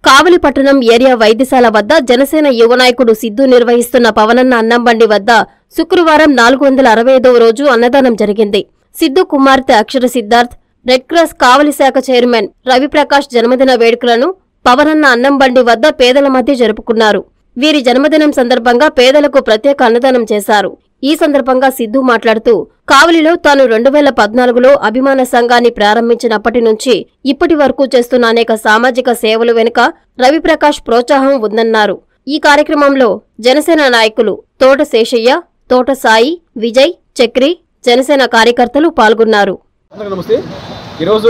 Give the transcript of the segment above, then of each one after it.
కావలిపట్టణం area వైద్యశాల వద్ద జనసేన యువ నాయకుడు సిద్ధు నిర్వహిస్తున్న పవనన్న అన్నంబండి వద్ద శుక్రవారం నాలుగు వందల అరవై ఐదవ రోజు అన్నదానం జరిగింది సిద్ధు కుమార్తె అక్షర సిద్ధార్థ్ రెడ్ క్రాస్ కావలి శాఖ చైర్మన్ రవిప్రకాష్ జన్మదిన వేడుకలను పవనన్న అన్నంబండి వద్ద పేదల మధ్య జరుపుకున్నారు వీరి జన్మదినం సందర్భంగా పేదలకు ప్రత్యేక అన్నదానం చేశారు ఈ సందర్భంగా సిద్ధు మాట్లాడుతూ కావలిలో తాను రెండు వేల పద్నాలుగులో అభిమాన సంఘాన్ని ప్రారంభించినప్పటి నుంచి ఇప్పటి వరకు చేస్తున్న అనేక సామాజిక సేవలు వెనుక రవిప్రకాష్ ప్రోత్సాహం ఉందన్నారు ఈ కార్యక్రమంలో జనసేన నాయకులు తోట శేషయ్య తోట సాయి విజయ్ చక్రి జనసేన కార్యకర్తలు పాల్గొన్నారు అందరికీ నమస్తే ఈరోజు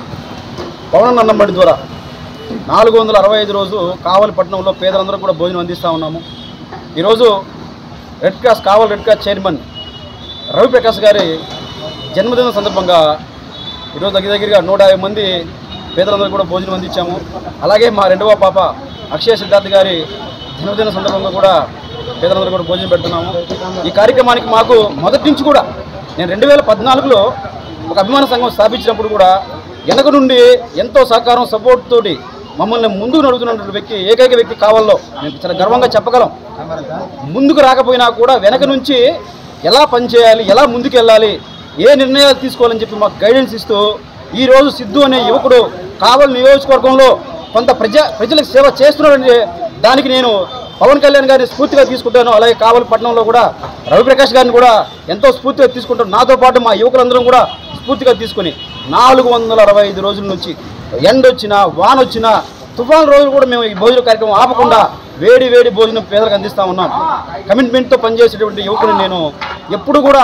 పవన్ అన్నంబడి ద్వారా నాలుగు వందల అరవై ఐదు రోజు కావలి పట్టణంలో పేదలందరూ కూడా భోజనం అందిస్తూ ఉన్నాము ఈరోజు red cross Kavali red cross chairman Raviprakash గారి జన్మదినం సందర్భంగా ఈరోజు దగ్గర దగ్గరగా నూట యాభై మంది పేదలందరూ కూడా భోజనం అందించాము అలాగే మా రెండవ పాప అక్షయ సిద్ధార్థ్ గారి జన్మదిన సందర్భంగా కూడా పేదలందరూ కూడా భోజనం పెడుతున్నాము ఈ కార్యక్రమానికి మాకు మొదటి నుంచి కూడా నేను రెండు వేల పద్నాలుగులో ఒక అభిమాన సంఘం స్థాపించినప్పుడు కూడా వెనక నుండి ఎంతో సహకారం సపోర్ట్ తోటి మమ్మల్ని ముందుకు నడుపుతున్నటువంటి వ్యక్తి ఏకైక వ్యక్తి కావాలో మేము చాలా గర్వంగా చెప్పగలం ముందుకు రాకపోయినా కూడా వెనక నుంచి ఎలా పనిచేయాలి ఎలా ముందుకు వెళ్ళాలి ఏ నిర్ణయాలు తీసుకోవాలని చెప్పి మాకు గైడెన్స్ ఇస్తూ ఈరోజు సిద్ధు అనే యువకుడు కావలి నియోజకవర్గంలో కొంత ప్రజా ప్రజలకు సేవ చేస్తున్నాడంటే దానికి నేను పవన్ కళ్యాణ్ గారిని స్ఫూర్తిగా తీసుకుంటాను అలాగే కావలి పట్టణంలో కూడా రవిప్రకాష్ గారిని కూడా ఎంతో స్ఫూర్తిగా తీసుకుంటాను నాతో పాటు మా యువకులందరం కూడా స్ఫూర్తిగా తీసుకుని నాలుగు వందల అరవై ఐదు రోజుల నుంచి ఎండ వచ్చినా వాన వచ్చినా తుఫాన్ రోజులు కూడా మేము ఈ భోజన కార్యక్రమం ఆపకుండా వేడి వేడి భోజనం పేదలకు అందిస్తా ఉన్నాం కమిట్మెంట్తో పనిచేసేటువంటి యువకుని నేను ఎప్పుడు కూడా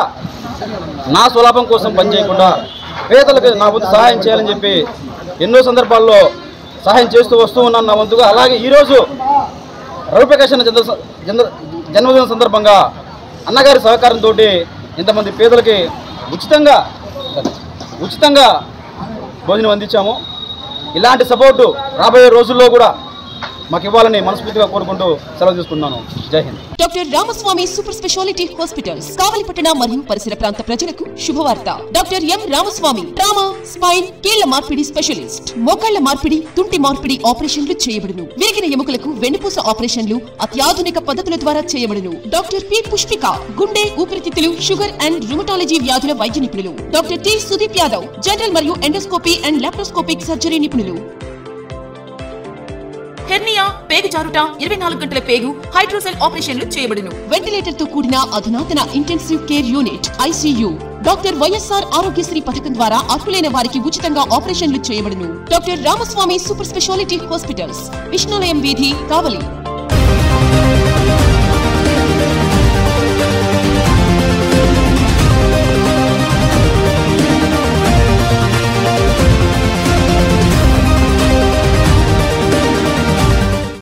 నా స్వలాభం కోసం పనిచేయకుండా పేదలకు నా వంతు సహాయం చేయాలని చెప్పి ఎన్నో సందర్భాల్లో సహాయం చేస్తూ వస్తూ ఉన్నాను నా వంతుగా అలాగే ఈరోజు రవిప్రకాష్ అన్న జన్మ జన్మ జన్మదిన సందర్భంగా అన్నగారి సహకారంతో ఇంతమంది పేదలకి ఉచితంగా ఉచితంగా భోజనం అందించాము ఇలాంటి సపోర్టు రాబోయే రోజుల్లో కూడా మాకు ఇవ్వాలని మనస్ఫూర్తిగా కోరుకుంటూ సెలవు తీసుకుంటున్నాను Jai Hind doctor Ramaswamy super speciality hospitals కావలిపట్టణ మరియు పరిసర ప్రాంత ప్రజలకు శుభవార్త doctor M Ramaswamy trauma spine కీళ్ల మార్పిడి స్పెషలిస్ట్ మోకాళ్ల మార్పిడి తుంటి మార్పిడి ఆపరేషన్లు చేయబడును విరిగిన ఎముకలకు వెన్నుపూస ఆపరేషన్లు అత్యాధునిక పద్ధతుల ద్వారా చేయబడును డాక్టర్ పి పుష్పిక గుండె ఊపిరితిత్తులు షుగర్ అండ్ రుమటాలజీ వ్యాధుల వైద్య నిపుణులు doctor T Sudeep Yadav general మరియు ఎండోస్కోపీ అండ్ లాప్రోస్కోపిక్ సర్జరీ నిపుణులు హెర్నియా పేగు జారుట ఇరవై నాలుగు గంటల పేగు హైడ్రోసెల్ ఆపరేషన్లు చేయబడును వెంటిలేటర్ తో కూడిన అధునాతన intensive care unit ICU doctor YSR Aarogyasri పథకం ద్వారా అర్హులైన వారికి ఉచితంగా ఆపరేషన్లు చేయబడును doctor Ramaswamy super speciality hospitals విష్ణులయం వీధి కావలి